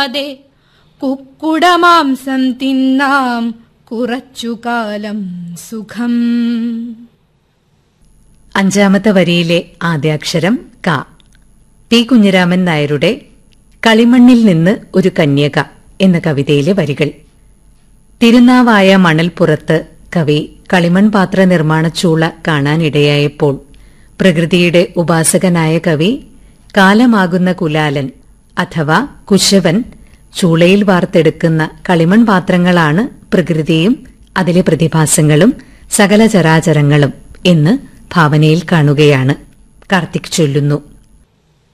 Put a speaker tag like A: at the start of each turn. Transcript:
A: അതെ കുക്കുടമാംസം തിന്നാം കുറച്ചുകാലം സുഖം
B: അഞ്ചാമത്തെ വരിയിലെ ആദ്യാക്ഷരം ക പി കുഞ്ഞിരാമൻ നായരുടെ കളിമണ്ണിൽ നിന്ന് ഒരു കന്യക എന്ന കവിതയിലെ വരികൾ തിരുനാവായ മണൽപ്പുറത്ത് കവി കളിമൺ പാത്ര നിർമ്മാണ ചൂള കാണാനിടയായപ്പോൾ പ്രകൃതിയുടെ ഉപാസകനായ കവി കാലമാകുന്ന കുലാലൻ അഥവാ കുശവൻ ചൂളയിൽ വാർത്തെടുക്കുന്ന കളിമൺ പാത്രങ്ങളാണ് പ്രകൃതിയും അതിലെ പ്രതിഭാസങ്ങളും സകല ചരാചരങ്ങളും എന്ന് ഭാവനയിൽ കാണുകയാണ് കാർത്തിക് ചൊല്ലുന്നു